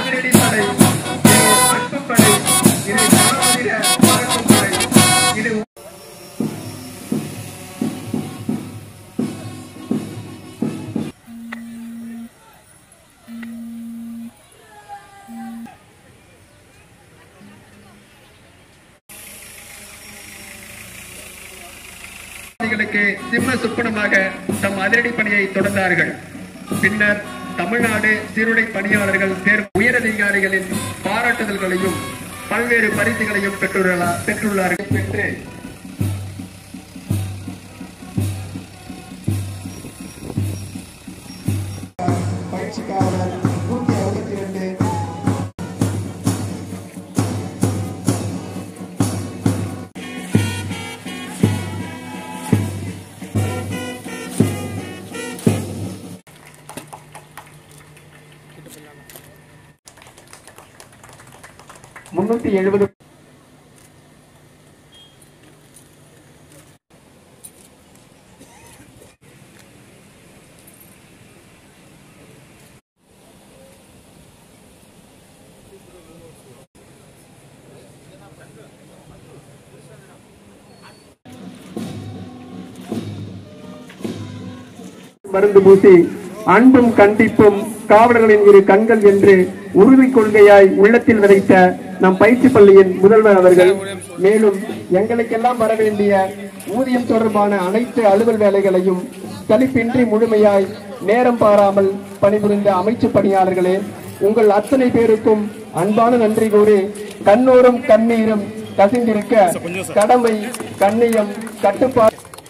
அதிரடிப்படை இது நட்புப்படை இது மாவீர பறக்கும் படை இது களுக்கு சிம்ம சுப்பனமாக தம் அதிரடி பணியை தொடர்ந்தார்கள் பின்னர் தமிழ்நாடு சீருடை பணியாளர்கள் தேர்வு உயரதிகாரிகளின் பாராட்டுதல்களையும் பல்வேறு பரிசுகளையும் பெற்றுள்ளா- பெற்றுள்ளார்கள் பெற்று பயிற்சிக்காரர் நூத்தி அறுபத்தி ரெண்டு முன்னூத்தி எழுபது மருந்து பூசி அன்பும் கண்டிப்பும் காவலர்களின் இரு கண்கள் என்று உறுதி கொள்கையாய் உள்ளத்தில் விதைத்த நம் பயிற்சி பள்ளியின் முதல்வர் அவர்கள் மேலும் எங்களுக்கெல்லாம் வர வேண்டிய ஊதியம் தொடர்பான அனைத்து அலுவல் வேலைகளையும் சலிப்பின்றி முழுமையாய் நேரம் பாராமல் பணிபுரிந்த அமைச்சு பணியாளர்களே உங்கள் அத்தனை பேருக்கும் அன்பான நன்றி கூறி கண்ணோரும் கண்ணீரும் கசிந்திருக்க கடமை கண்ணியம் கட்டுப்பாடு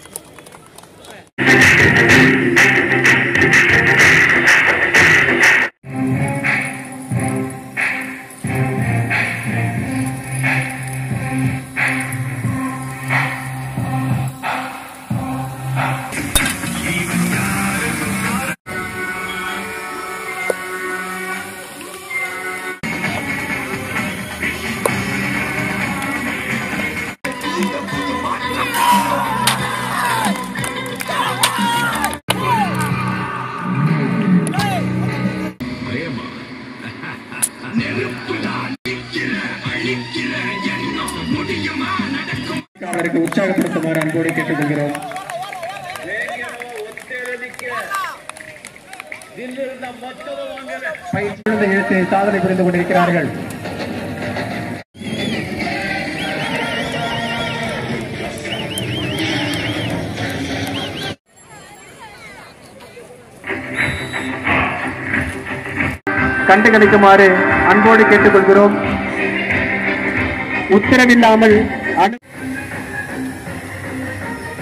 அவருக்கு உற்சாகப்படுத்துமாறு அன்போடு கேட்டுக்கொள்கிறோம் பயிற்சி குழந்தை எழுத்து சாதனை புரிந்து கொண்டிருக்கிறார்கள் கண்டு கிடைக்குமாறு அன்போடு கேட்டுக்கொள்கிறோம் உத்தரவில்லாமல் அனு